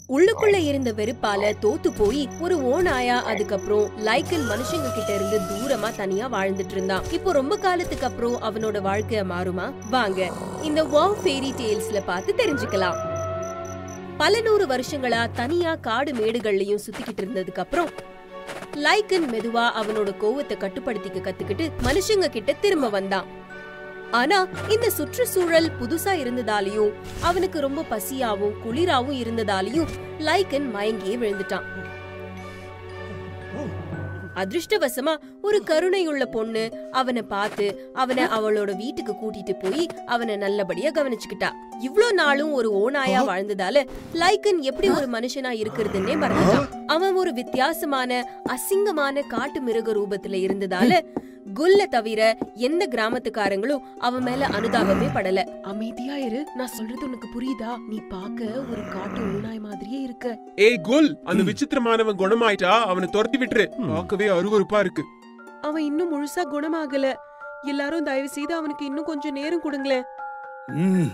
உள்ளுக்குள்ள இருந்த வெறுப்பால தோத்து போய் ஒரு ஓநாயா அதுக்கப்புறம் லைக்கன் மனுஷங்க கிட்ட இருந்து தூரமா தனியா வாழ்ந்துட்டு இருந்தான் இப்போ ரொம்ப காலத்துக்கு அப்புறம் அவனோட வாழ்க்கை மாறுமா வாங்க இந்த வாவ் ஃபேரி டேல்ஸ்ல பார்த்து தெரிஞ்சுக்கலாம் பல நூறு வருஷங்களா தனியா காடு மேடுகள்லயும் சுத்திக்கிட்டு இருந்ததுக்கு அப்புறம் லைக்கன் மெதுவா அவனோட கோவத்தை கட்டுப்படுத்திக்க கத்துக்கிட்டு மனுஷங்க கிட்ட திரும்ப வந்தான் ஆனா இந்த சுற்றுச்சூழல் புதுசா இருந்ததாலயும் அவனுக்கு ரொம்ப பசியாவும் குளிராவும் இருந்ததாலயும் லைக்கன் மயங்கியே விழுந்துட்டான் அதிர்ஷ்டவசமா ஒரு கருணையுள்ள பொண்ணு அவனை பார்த்து அவனை அவளோட வீட்டுக்கு கூட்டிட்டு போய் அவனை நல்லபடியா கவனிச்சுக்கிட்டா இவ்ளோ நாளும் ஒரு ஓநாயா வாழ்ந்ததால லைக்கன் எப்படி ஒரு மனுஷனா இருக்கிறதுன்னே மறந்துட்டான் அவன் ஒரு வித்தியாசமான அசிங்கமான காட்டு மிருக ரூபத்துல இருந்ததால குல்ல தவிர எந்த கிராமத்துக்காரங்களும் அவன் மேல அனுதாபமே படல அமைதியா இரு நான் சொல்றது உனக்கு புரியுதா நீ பாக்க ஒரு காட்டு ஓநாய் மாதிரியே இருக்க ஏய் குல் அந்த விசித்திரமானவன் குணமாயிட்டா அவனை துரத்தி விட்டுரு பார்க்கவே அருவருப்பா இருக்கு அவன் இன்னும் முழுசா குணமாகல எல்லாரும் தயவு செய்து அவனுக்கு இன்னும் கொஞ்சம் நேரம் கொடுங்களேன் ம்,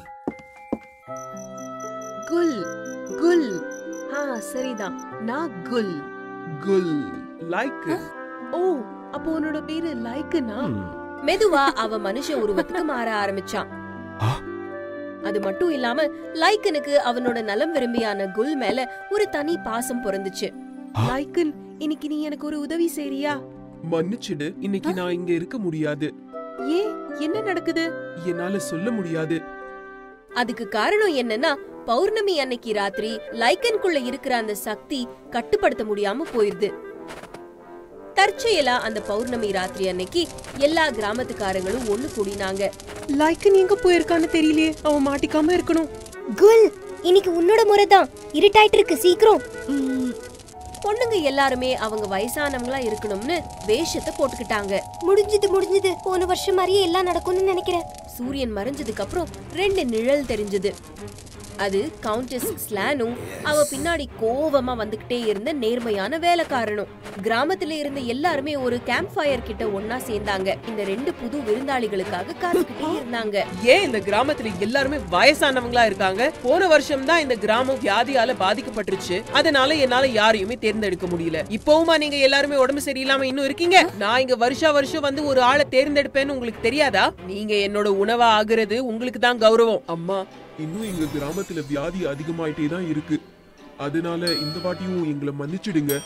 குல் குல் ஆ சரிதான் நான் குல் குல் லைக் ஓ அப்போ உன்னோட பேரு லைக்குனா ம். மெதுவா அவ மனுஷ உருவத்துக்கு மாற ஆரம்பிச்சான் ஆ. அது மட்டும் இல்லாம லைக்கனுக்கு அவனோட நலம் விரும்பியான குல் மேல ஒரு தனி பாசம் பிறந்துச்சு ஆ. லைக்கன் இன்னைக்கு நீ எனக்கு ஒரு உதவி செய்றியா மன்னிச்சிடு இன்னைக்கு நான் இங்க இருக்க முடியாது ஏன் என்ன நடக்குது என்னால சொல்ல முடியாது அதுக்கு காரணம் என்னன்னா பௌர்ணமி அன்னைக்கு ராத்திரி லைக்கனுக்குள்ள இருக்கிற அந்த சக்தி கட்டுப்படுத்த முடியாம போயிருது தற்செயலா அந்த பௌர்ணமி ராத்திரி அன்னைக்கு எல்லா கிராமத்துக்காரங்களும் ஒண்ணு கூடினாங்க லைக்கன் எங்க போயிருக்கான்னு தெரியலையே அவன் மாட்டிக்காம இருக்கணும் குல் இன்னைக்கு உன்னோட முறை தான் இருட்டாயிட்டு இருக்கு சீக்கிரம் பொண்ணுங்க எல்லாருமே அவங்க வயசானவங்களா இருக்கணும்னு வேஷத்தை போட்டுக்கிட்டாங்க முடிஞ்சது முடிஞ்சது போன வருஷம் மாதிரியே எல்லாம் நடக்கும்னு நினைக்கிறேன் சூரியன் மறைஞ்சதுக்கு அப்புறம் ரெண்டு நிழல் தெரிஞ்சது அது கவுண்டஸ் ஸ்லானும் அவ பின்னாடி கோவமா வந்துகிட்டே இருந்த நேர்மையான வேலைக்காரனும் கிராமத்துல இருந்த எல்லாருமே ஒரு கேம்ப் ஃபயர் கிட்ட ஒன்னா சேர்ந்தாங்க இந்த ரெண்டு புது விருந்தாளிகளுக்காக காத்துக்கிட்டே இருந்தாங்க ஏன் இந்த கிராமத்துல எல்லாருமே வயசானவங்களா இருக்காங்க போன வருஷம் தான் இந்த கிராமம் வியாதியால பாதிக்கப்பட்டுருச்சு அதனால என்னால யாரையுமே தேர்ந்தெடுக்க முடியல இப்பவுமா நீங்க எல்லாருமே உடம்பு சரியில்லாம இன்னும் இருக்கீங்க நான் இங்க வருஷா வருஷம் வந்து ஒரு ஆளை தேர்ந்தெடுப்பேன்னு உங்களுக்கு தெரியாதா நீங்க என்னோட உணவா ஆகுறது உங்களுக்கு தான் கௌரவம் அம்மா இன்னும் எங்க கிராமத்துல வியாதி அதிகமாயிட்டே தான் இருக்கு அதனால இந்த வாட்டியும் எங்களை மன்னிச்சிடுங்க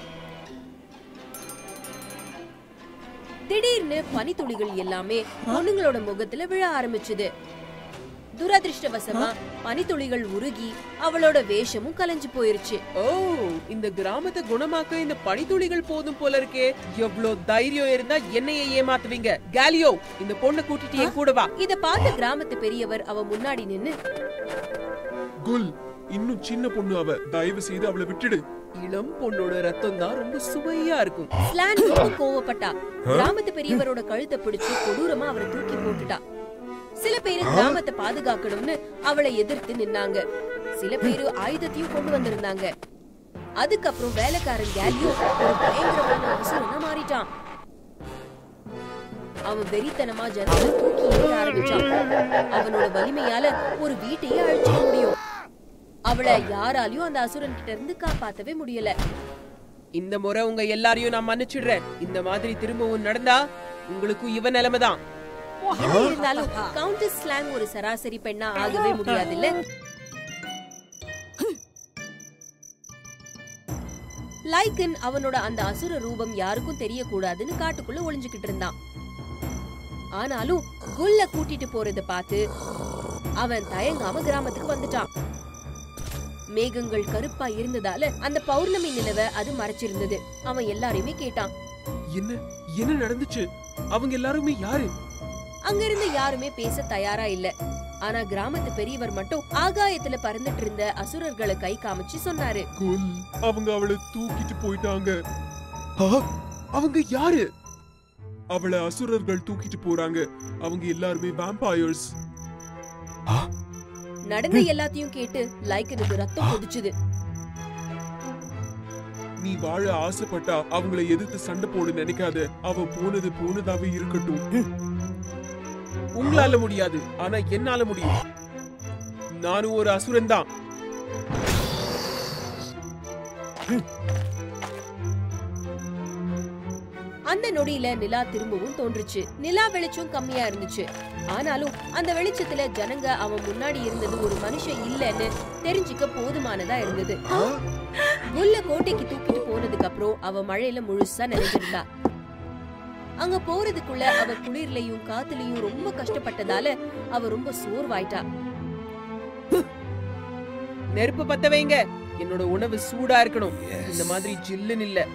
திடீர்னு பனித்துளிகள் எல்லாமே பொண்ணுங்களோட முகத்துல விழ ஆரம்பிச்சுது துரதிருஷ்டவசமா பனித்துளிகள் உருகி அவளோட வேஷமும் கலைஞ்சு போயிருச்சு ஓ இந்த கிராமத்தை குணமாக்க இந்த பனித்துளிகள் போதும் போல இருக்கே எவ்வளவு தைரியம் இருந்தா என்னைய ஏமாத்துவீங்க கேலியோ இந்த பொண்ணை கூட்டிட்டு என் கூட வா இத பார்த்த கிராமத்து பெரியவர் அவ முன்னாடி நின்னு குல் இன்னும் சின்ன பொண்ணு அவ தயவு செய்து அவளை விட்டுடு இளம் பொண்ணோட ரத்தம் தான் ரொம்ப சுவையா இருக்கும் ஸ்லான் ரொம்ப கோவப்பட்டா கிராமத்து பெரியவரோட கழுத்தை பிடிச்சு கொடூரமா அவரை தூக்கி போட்டுட்டா சில பேரு கிராமத்தை பாதுகாக்கணும்னு அவளை எதிர்த்து நின்னாங்க சில பேரு ஆயுதத்தையும் கொண்டு வந்திருந்தாங்க அதுக்கப்புறம் வேலைக்காரன் கேலியோ ஒரு பயங்கரமான அசுரனா மாறிட்டான் அவன் வெறித்தனமா ஜனங்களை தூக்கி எறிய ஆரம்பிச்சான் அவனோட வலிமையால ஒரு வீட்டையே அழிச்சிட முடியும் அவளை யாராலையும் அந்த அசுரன் கிட்ட இருந்து காப்பாத்தவே முடியல இந்த முறை உங்க எல்லாரையும் நான் மன்னிச்சிடுறேன் இந்த மாதிரி திரும்பவும் நடந்தா உங்களுக்கும் இவ நிலைமைதான் என்ன இருந்தாலும் கவுண்டஸ் ஸ்லாங் ஒரு சராசரி பெண்ணா ஆகவே முடியாதுல்ல லைக்கன் அவனோட அந்த அசுர ரூபம் யாருக்கும் தெரியக்கூடாதுன்னு காட்டுக்குள்ள ஒளிஞ்சுக்கிட்டு இருந்தான் ஆனாலும் குல்ல கூட்டிட்டு போறத பார்த்து அவன் தயங்காம கிராமத்துக்கு வந்துட்டான் மேகங்கள் கருப்பா இருந்ததால அந்த பௌர்ணமி நிலவை அது மறைச்சிருந்தது அவன் எல்லாரையுமே கேட்டான் என்ன என்ன நடந்துச்சு அவங்க எல்லாருமே யாரு அங்க இருந்த யாருமே பேச தயாரா இல்ல ஆனா கிராமத்து பெரியவர் மட்டும் ஆகாயத்துல பறந்துட்டு இருந்த அசுரர்களை கை காமிச்சு சொன்னாரு குல் அவங்க அவளை தூக்கிட்டு போயிட்டாங்க ஆ, அவங்க யாரு அவளை அசுரர்கள் தூக்கிட்டு போறாங்க அவங்க எல்லாருமே வேம்பயர்ஸ் நடந்த எல்லாத்தையும் கேட்டு லைக்கனுக்கு ரத்தம் கொதிச்சுது நீ வாழ ஆசைப்பட்டா அவங்கள எதிர்த்து சண்டை போட நினைக்காத அவ போனது போனதாவே இருக்கட்டும் உங்களால முடியாது ஆனா என்னால முடியும் நானும் ஒரு அசுரன் தான் அந்த நொடியில நிலா திரும்பவும் தோன்றுச்சு நிலா வெளிச்சம் கம்மியா இருந்துச்சு ஆனாலும் அந்த வெளிச்சத்துல ஜனங்க அவன் முன்னாடி இருந்தது ஒரு மனுஷன் இல்லைன்னு தெரிஞ்சுக்க போதுமானதா இருந்தது குல்ல கோட்டைக்கு தூக்கிட்டு போனதுக்கு அப்புறம் அவ மழையில முழுசா நினைச்சிருந்தா அங்க போறதுக்குள்ள அவ குளிர்லயும் காத்துலயும் ரொம்ப கஷ்டப்பட்டதால அவ ரொம்ப சோர்வாயிட்டா நெருப்பு பத்த வைங்க என்னோட உணவு சூடா இருக்கணும் இந்த மாதிரி ஜில்லுன்னு இல்ல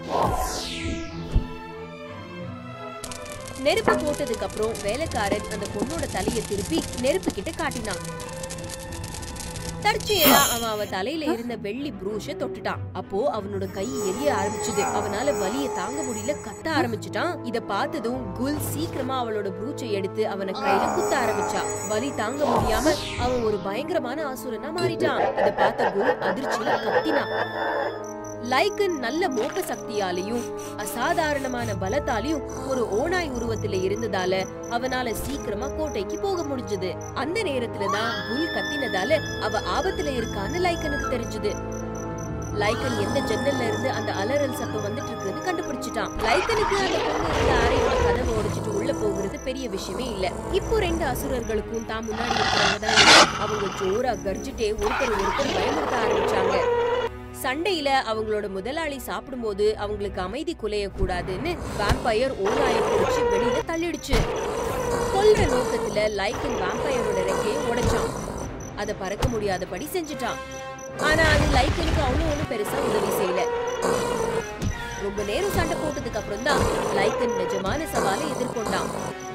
நெருப்பு போட்டதுக்கு அப்புறம் வேலைக்காரன் அந்த பொண்ணோட தலைய திருப்பி நெருப்பு கிட்ட காட்டினான் தற்செயலா அவன் அவ தலையில இருந்த வெள்ளி ப்ரூஷ தொட்டுட்டான் அப்போ அவனோட கை எரிய ஆரம்பிச்சது அவனால வலிய தாங்க முடியல கத்த ஆரம்பிச்சுட்டான் இத பார்த்ததும் குல் சீக்கிரமா அவளோட ப்ரூச்சை எடுத்து அவனை கையில குத்த ஆரம்பிச்சா வலி தாங்க முடியாம அவன் ஒரு பயங்கரமான ஆசுரனா மாறிட்டான் இத பார்த்த குல் அதிர்ச்சியில கத்தினான் லைக்கன் நல்ல மோப்ப சக்தியாலையும் அசாதாரணமான பலத்தாலையும் ஒரு ஓனாய் உருவத்துல இருந்ததால அவனால சீக்கிரமா கோட்டைக்கு போக முடிஞ்சது அந்த நேரத்துல தான் குல் கத்தினதால அவ ஆபத்துல இருக்கான்னு லைக்கனுக்கு தெரிஞ்சது லைக்கன் எந்த ஜன்னல்ல இருந்து அந்த அலறல் சத்தம் வந்துட்டு இருக்குன்னு கண்டுபிடிச்சிட்டான் லைக்கனுக்கு அந்த பொண்ணு இருந்த அறையோட கதவை உடைச்சிட்டு உள்ள போகிறது பெரிய விஷயமே இல்ல இப்போ ரெண்டு அசுரர்களுக்கும் தான் முன்னாடி இருக்கிறவங்க தான் எதிரி. அவங்க ஜோரா கர்ஜிட்டே ஒருத்தர் ஒருத்தர் பயமுறுத்த ஆரம்பிச்சாங்க சண்டையில அவங்களோட முதலாளி சாப்பிடும்போது அவங்களுக்கு அமைதி குலைய கூடாதுன்னு வாம்பயர் ஓநாயை பிடிச்சு வெளியில தள்ளிடுச்சு கொல்ற நோக்கத்துல லைக்கன் வாம்பயரோட ரெக்கையை உடைச்சான் அத பறக்க முடியாதபடி செஞ்சுட்டான் ஆனா அது லைக்கனுக்கு அவ்வளவு ஒண்ணும் பெருசா உதவி செய்யல ரொம்ப நேரம் சண்டை போட்டதுக்கு அப்புறம் தான் லைக்கன் நிஜமான சவாலை எதிர்கொண்டான்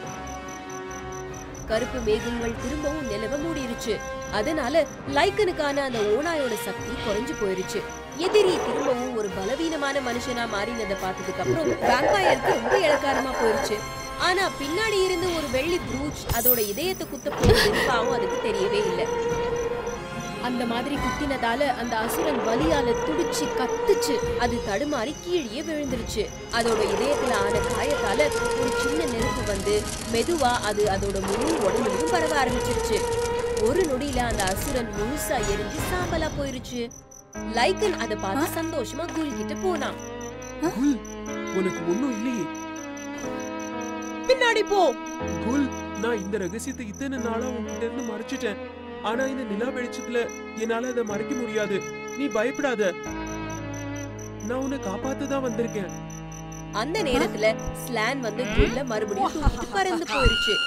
கருப்பு மேகங்கள் திரும்பவும் நிலவ மூடிருச்சு அதனால லைக்கனுக்கான அந்த ஓனாயோட சக்தி குறைஞ்சு போயிருச்சு எதிரி திரும்பவும் ஒரு பலவீனமான மனுஷனா மாறினதை பார்த்ததுக்கு அப்புறம் வேம்பயருக்கு ரொம்ப இளக்காரமா போயிருச்சு ஆனா பின்னாடி இருந்து ஒரு வெள்ளி ப்ரூச் அதோட இதயத்தை குத்த போகுதுன்னு பாவம் அதுக்கு தெரியவே இல்லை அந்த மாதிரி குத்தினதால அந்த அசுரன் வலியால துடிச்சு கத்துச்சு அது தடுமாறி கீழே விழுந்துருச்சு அதோட இதயத்துல ஆன காயத்தால ஒரு சின்ன நெருப்பு வந்து மெதுவா அது அதோட முழு உடம்புலையும் பரவ ஆரம்பிச்சிருச்சு ஒரு நொடியில அந்த அசுரன் முழுசா எரிஞ்சு சாம்பலா போயிருச்சு லைக்கன் அதை பார்த்து சந்தோஷமா குல் கிட்ட போனான் குல் உனக்கு ஒண்ணும் இல்லையே பின்னாடி போ குல் நான் இந்த ரகசியத்தை இத்தனை நாளா உன்கிட்ட இருந்து மறைச்சிட்டேன் ஆனா இந்த நிலா வெளிச்சத்துல என்னால அதை மறைக்க முடியாது நீ பயப்படாத நான் உன்னை காப்பாத்த தான் வந்திருக்கேன் அந்த நேரத்துல ஸ்லான் வந்து குல்ல மறுபடியும் தூக்கிட்டு பறந்து போயிருச்சு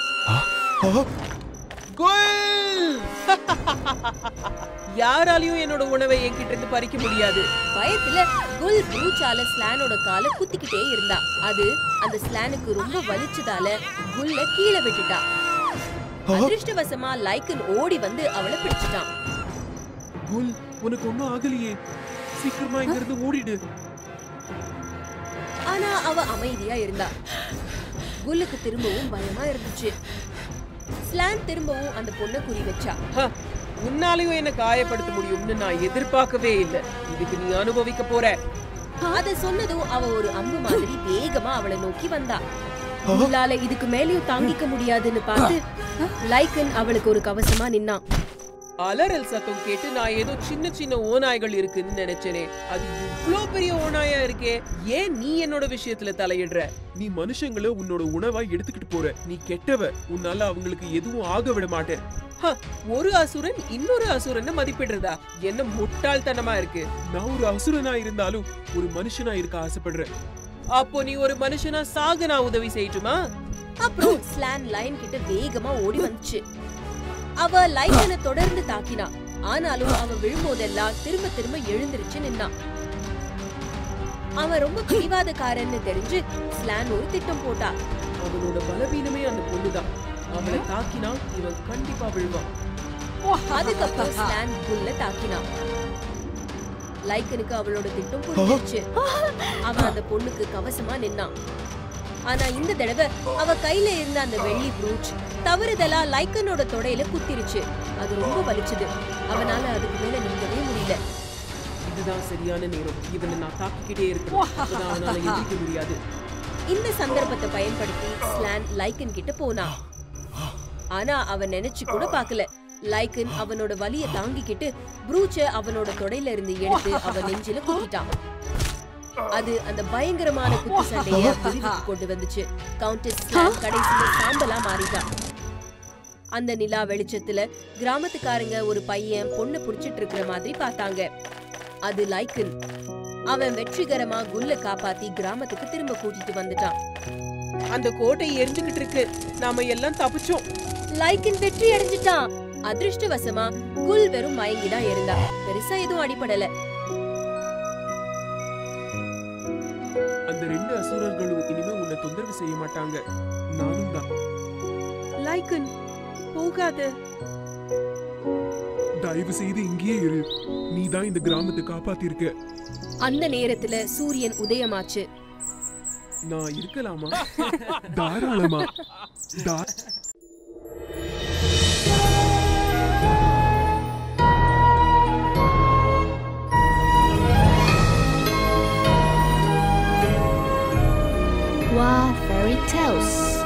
குல் யாராலையும் என்னோட உணவை என்கிட்ட இருந்து பறிக்க முடியாது பயத்துல குல் ப்ரூச்சால ஸ்லானோட காலை குத்திக்கிட்டே இருந்தா அது அந்த ஸ்லானுக்கு ரொம்ப வலிச்சதால குல்ல கீழே விட்டுட்டா அதிர்ஷ்டவசமா லைக்கன் ஓடி வந்து அவளை பிடிச்சிட்டான் குல் உனக்கு ஒண்ணும் ஆகலையே சீக்கிரமா இங்க இருந்து ஓடிடு ஆனா அவ அமைதியா இருந்தா குல்லுக்கு திரும்பவும் பயமா இருந்துச்சு ஸ்லான் திரும்பவும் அந்த பொண்ணை குறி வச்சா ஹ, உன்னாலையும் என்ன காயப்படுத்த முடியும்னு நான் எதிர்பார்க்கவே இல்லை இதுக்கு நீ அனுபவிக்க போற அத சொன்னதும் அவ ஒரு அம்பு மாதிரி வேகமா அவளை நோக்கி வந்தா உங்களால இதுக்கு மேலயும் தாங்கிக்க முடியாதுன்னு பார்த்து லைக்கன் அவளுக்கு ஒரு கவசமா நின்னான் அலறல் சத்தம் கேட்டு நான் ஏதோ சின்ன சின்ன ஓநாய்கள் இருக்குன்னு நினைச்சேனே அது இவ்ளோ பெரிய ஓநாயா இருக்கே ஏன் நீ என்னோட விஷயத்துல தலையிடுற நீ மனுஷங்களை உன்னோட உணவா எடுத்துக்கிட்டு போற நீ கெட்டவ உன்னால அவங்களுக்கு எதுவும் ஆக விட மாட்டேன் ஹ, ஒரு அசுரன் இன்னொரு அசுரனை மதிப்பிடுறதா என்ன முட்டாள்தனமா இருக்கு நான் ஒரு அசுரனா இருந்தாலும் ஒரு மனுஷனா இருக்க ஆசைப்படுறேன் அப்போ நீ ஒரு மனுஷனா சாக நான் உதவி செய்யட்டுமா அப்புறம் ஸ்லான் லைன் கிட்ட வேகமா ஓடி வந்துச்சு அவ லைக்கனை தொடர்ந்து தாக்கினா ஆனாலும் அவ விழும்போதெல்லாம் திரும்ப திரும்ப எழுந்திருச்சு நின்னான் அவன் ரொம்ப பிடிவாதக்காரன்னு தெரிஞ்சு ஸ்லான் ஒரு திட்டம் போட்டா அவனோட பலவீனமே அந்த பொண்ணுதான் அவளை தாக்கினா இவன் கண்டிப்பா விழுவான் அதுக்கப்புறம் ஸ்லான் புல்ல தாக்கினான் லைக்கனுக்கு அவளோட திட்டம் புரிஞ்சிருச்சு அவன் அந்த பொண்ணுக்கு கவசமா நின்னான் ஆனா இந்த தடவை அவ கையில இருந்த அந்த வெள்ளி ப்ரூச் தவறுதலா லைக்கனோட தொடையில குத்திருச்சு அது ரொம்ப வலிச்சது அவனால அதுக்கு மேல நிக்கவே முடியல இதுதான் சரியான நேரம் இவனை நான் தாக்கிக்கிட்டே இருக்கணும் அப்பதான் அவனால எதிர்க்க முடியாது இந்த சந்தர்ப்பத்தை பயன்படுத்தி ஸ்லான் லைக்கன் கிட்ட போனான் ஆனா அவன் நினைச்சு கூட பார்க்கல லைக்கன் அவனோட வலிய தாங்கிக்கிட்டு ப்ரூச்ச அவனோட தொடையில இருந்து எடுத்து அவன் நெஞ்சில குத்திட்டான் அது அந்த பயங்கரமான குத்து சண்டைய முடிவுக்கு கொண்டு வந்துச்சு கவுண்டஸ் ஸ்லாம் கடைசியில சாம்பலா மாறிட்டான் அந்த நிலா வெளிச்சத்துல கிராமத்துக்காரங்க ஒரு பையன் பொண்ணு புடிச்சிட்டு இருக்கிற மாதிரி பார்த்தாங்க அது லைக்கன் அவன் வெற்றிகரமா குல்ல காப்பாத்தி கிராமத்துக்கு திரும்ப கூட்டிட்டு வந்துட்டான் அந்த கோட்டை எரிஞ்சுகிட்டு இருக்கு நாம எல்லாம் தப்பிச்சோம் லைக்கன் வெற்றி அடைஞ்சிட்டான் அதிர்ஷ்டவசமா குல் வெறும் மயங்கிதான் இருந்தா பெருசா எதுவும் அடிபடல அந்த ரெண்டு அசுரர்களும் இனிமே உன்னை தொந்தரவு செய்ய மாட்டாங்க நானும் தான் லைக்கன் போகாத தயவு செய்து இங்கேயே இரு நீ தான் இந்த கிராமத்தை காப்பாத்திருக்க அந்த நேரத்துல சூரியன் உதயமாச்சு நான் இருக்கலாமா தாராளமா தா- Wow, fairy tales.